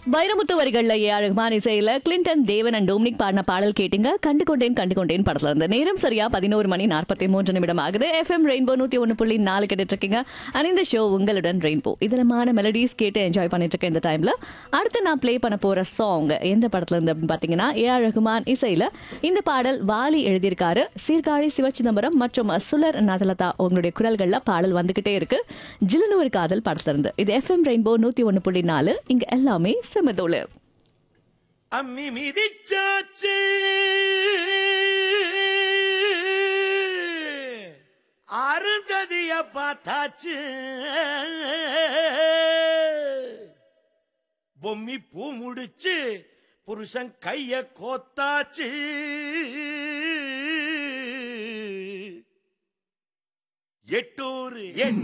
வைரமுத்து வரிகள்ல ஏ அழகுமான இசையில கிளின்டன் தேவன் அண்ட் டோமினிக் பாடின பாடல் கேட்டீங்க கண்டு கொண்டேன் கண்டு கொண்டேன் படத்துல இருந்து நேரம் சரியா பதினோரு மணி நாற்பத்தி மூன்று நிமிடம் ஆகுது எஃப்எம் ரெயின்போ நூத்தி ஒன்று புள்ளி நாலு கேட்டுட்டு இருக்கீங்க அண்ட் இந்த ஷோ உங்களுடன் ரெயின்போ இதலமான மெலடிஸ் கேட்டு என்ஜாய் பண்ணிட்டு இருக்கேன் இந்த டைம்ல அடுத்து நான் ப்ளே பண்ண போற சாங் எந்த படத்துல இருந்து அப்படின்னு பாத்தீங்கன்னா ஏ அழகுமான் இசையில இந்த பாடல் வாலி எழுதியிருக்காரு சீர்காழி சிவச்சிதம்பரம் மற்றும் சுலர் நதலதா உங்களுடைய குரல்கள்ல பாடல் வந்துகிட்டே இருக்கு ஜிலுனு ஒரு காதல் படத்துல இருந்து இது எஃப்எம் ரெயின்போ நூத்தி ஒன்று புள்ளி நாலு இங்க எல்லாமே செமதோலு அம்மி மிதிச்சாச்சு அருந்ததிய பார்த்தாச்சு பொம்மி பூ முடிச்சு புருஷன் கைய கோத்தாச்சு எட்டூர் என்